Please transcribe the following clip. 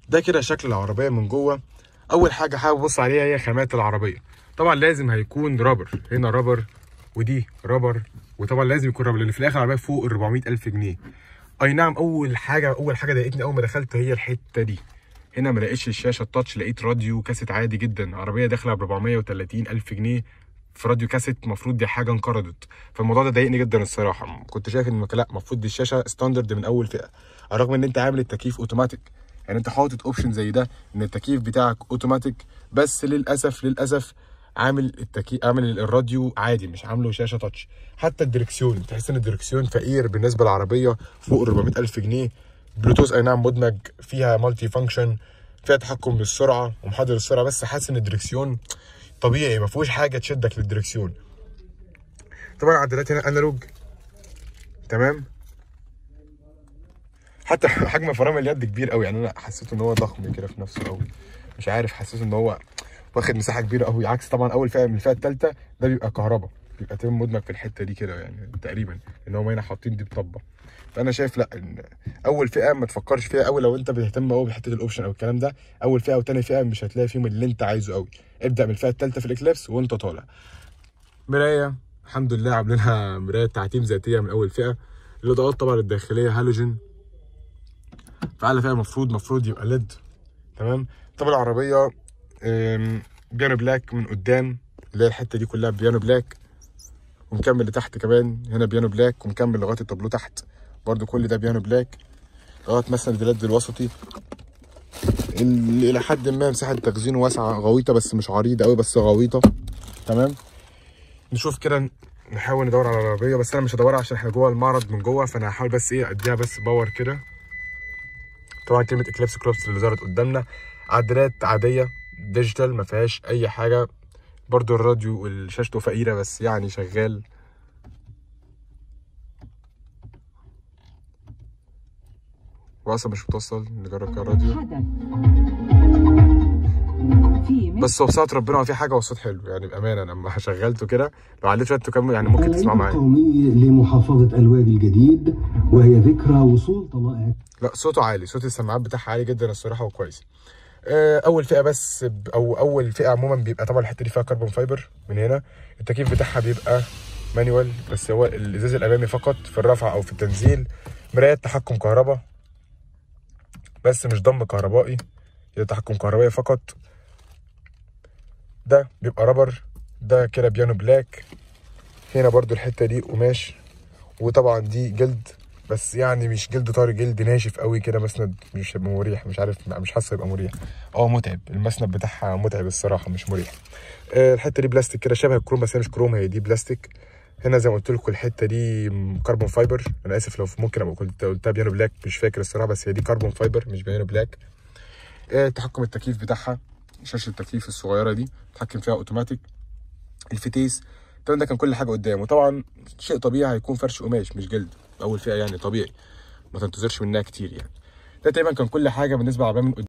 ده كده شكل العربيه من جوه اول حاجه حابب ابص عليها هي خامات العربيه طبعا لازم هيكون رابر هنا رابر ودي رابر وطبعا لازم يكون رابر لان في الاخر العربيه فوق ال 400 الف جنيه اي نعم اول حاجه اول حاجه ضايقتني اول ما دخلت هي الحته دي هنا ما لقيتش الشاشه التاتش لقيت راديو كاسيت عادي جدا عربيه داخله ب 430 الف جنيه في راديو كاسيت المفروض دي حاجه انقرضت فالموضوع ده ضايقني جدا الصراحه كنت شايف ان لا المفروض دي الشاشه ستاندرد من اول فئه على الرغم ان انت عامل التكييف اوتوماتيك يعني انت حاطط اوبشن زي ده ان التكييف بتاعك اوتوماتيك بس للاسف للاسف عامل التكييف عامل الراديو عادي مش عامله شاشه تاتش حتى الدركسيون تحس ان الدركسيون فقير بالنسبه للعربيه فوق ال 400 الف جنيه بلوتوث اي نعم مدمج فيها مالتي فانكشن فيها تحكم بالسرعه ومحدد السرعه بس حاسس ان الدركسيون طبيعي ما فيهوش حاجه تشدك للدركسيون طبعا عدادات هنا انالوج تمام حتى حجم فرامل اليد كبير قوي يعني انا حسيت ان هو ضخم كده في نفسه قوي مش عارف حسيت ان هو واخد مساحه كبيره قوي عكس طبعا اول فئه من الفئه الثالثه ده بيبقى كهرباء بيبقى تم مدمج في الحته دي كده يعني تقريبا ان هم هنا حاطين دي بطبه فانا شايف لا ان اول فئه ما تفكرش فيها قوي لو انت بتهتم قوي بحته الاوبشن او الكلام ده اول فئه وثاني فئه مش هتلاقي فيهم اللي انت عايزه قوي ابدا من الفئه الثالثه في الاكليبس وانت طالع مرايه الحمد لله عاملينها مرايه تعتيم ذاتيه من اول فئه الاضاءات طبعا الداخليه هالوجين فعلى فئه المفروض المفروض يبقى ليد تمام طبعا العربيه آم، بيانو بلاك من قدام اللي هي الحته دي كلها بيانو بلاك ومكمل لتحت كمان هنا بيانو بلاك ومكمل لغايه التابلو تحت برضو كل ده بيانو بلاك لغايه مثلا الفيلاد الوسطي اللي الى حد ما مساحه تخزينه واسعه غويطه بس مش عريضه قوي بس غويطه تمام نشوف كده نحاول ندور على العربيه بس انا مش هدورها عشان احنا جوه المعرض من جوه فانا هحاول بس ايه اديها بس باور كده طبعا كلمه اكليبس كروبس اللي ظهرت قدامنا عدلات عاديه ديجيتال ما فيهاش اي حاجه برضو الراديو والشاشته فقيره بس يعني شغال واصلا مش متوصل نجرب كده الراديو حدث في مثل بس هو بصراحه ربنا هو في حاجه والصوت حلو يعني بامانه لما شغلته كده لو عليت شويه تكمل يعني ممكن تسمع العيد معايا القومي لمحافظة الوادي الجديد وهي ذكرى وصول طلائع لا صوته عالي صوت السماعات بتاعها عالي جدا الصراحه وكويس آه، اول فئه بس ب- او اول فئه عموما بيبقى طبعا الحته دي فيها كربون فايبر من هنا التكييف بتاعها بيبقى مانيوال بس هو الازاز الامامي فقط في الرفع او في التنزيل مرايات تحكم كهرباء بس مش ضم كهربائي هي تحكم كهربائي فقط ده بيبقى رابر ده كده بيانو بلاك هنا برضو الحته دي قماش وطبعا دي جلد بس يعني مش جلد طري جلد ناشف قوي كده مسند مش هيبقى مريح مش عارف مش حاسه يبقى مريح اه متعب المسند بتاعها متعب الصراحه مش مريح آه، الحته دي بلاستيك كده شبه الكروم بس هي مش كروم هي دي بلاستيك هنا زي ما قلت لكم الحته دي م- كربون فايبر انا اسف لو ممكن ابقى كنت قلتها بيانو بلاك مش فاكر الصراحه بس هي دي كربون فايبر مش بيانو بلاك آه، تحكم التكييف بتاعها شاشه التكييف الصغيره دي تحكم فيها اوتوماتيك الفتيس طبعا ده كان كل حاجه قدامه طبعا شيء طبيعي هيكون فرش قماش مش جلد اول فئه يعني طبيعي ما تنتظرش منها كتير يعني ده تقريبا كان كل حاجه بالنسبه للعربيه من قدام